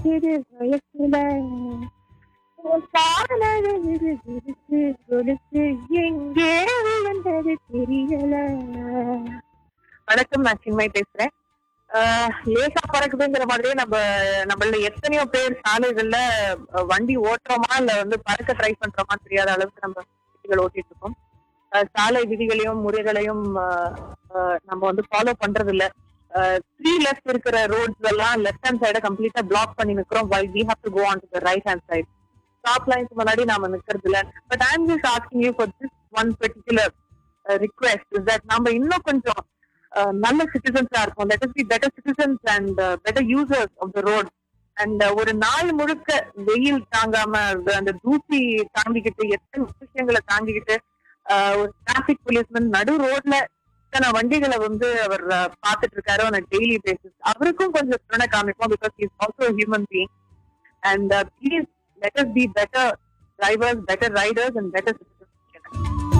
சிறு வயசுல உன் காதலழகு விரிச்சு கொலுசு எங்கே விழுந்தது தெரியல வணக்கம் நான் சின்மை பேசுறேன் ஆஹ் லேசா பறக்குதுங்கிற மாதிரியே நம்ம நம்மள எத்தனையோ பேர் சாலைகள்ல அஹ், வண்டி ஓட்டுறோமா இல்ல வந்து பறக்க ட்ரை பண்றோமா தெரியாத அளவுக்கு நம்ம வண்டிகள் ஓட்டிட்டு இருக்கோம் ஆஹ், சாலை விதிகளையும் முறைகளையும் ஆஹ், ஆஹ், நம்ம வந்து ஃபாலோ பண்றது இல்ல த்ரீ லெஃப்ட் இருக்கிற ரோட்ஸ் எல்லாம் லெஃப்ட் ஹேண்ட் சைட கம்ப்ளீட்டா பிளாக் பண்ணி நிக்கிறோம் why we have to go on to right hand side stop lines முன்னாடி நாம நிக்கிறது இல்ல but I'm just asking you for this one particular request is that நம்ம இன்னும் கொஞ்சம் அஹ், நல்ல சிட்டிசன்ஸா இருக்கும் let us be better citizens and better users of the road and ஒரு நாள் முழுக்க வெயில் தாங்காம அது அந்த தூசி தாங்கிக்கிட்டு எத்தனை விஷயங்களை தாங்கிக்கிட்டு அஹ், ஒரு டிராபிக் போலீஸ்மேன் நடு ரோட்ல இத்தனை வண்டிகளை வந்து அவர் அஹ், பார்த்துட்டு இருக்காரு ஆன் டெய்லி பேசிஸ் அவருக்கும் கொஞ்சம் கருணை காமிப்போம் because is also human being and please let us be better drivers better riders and better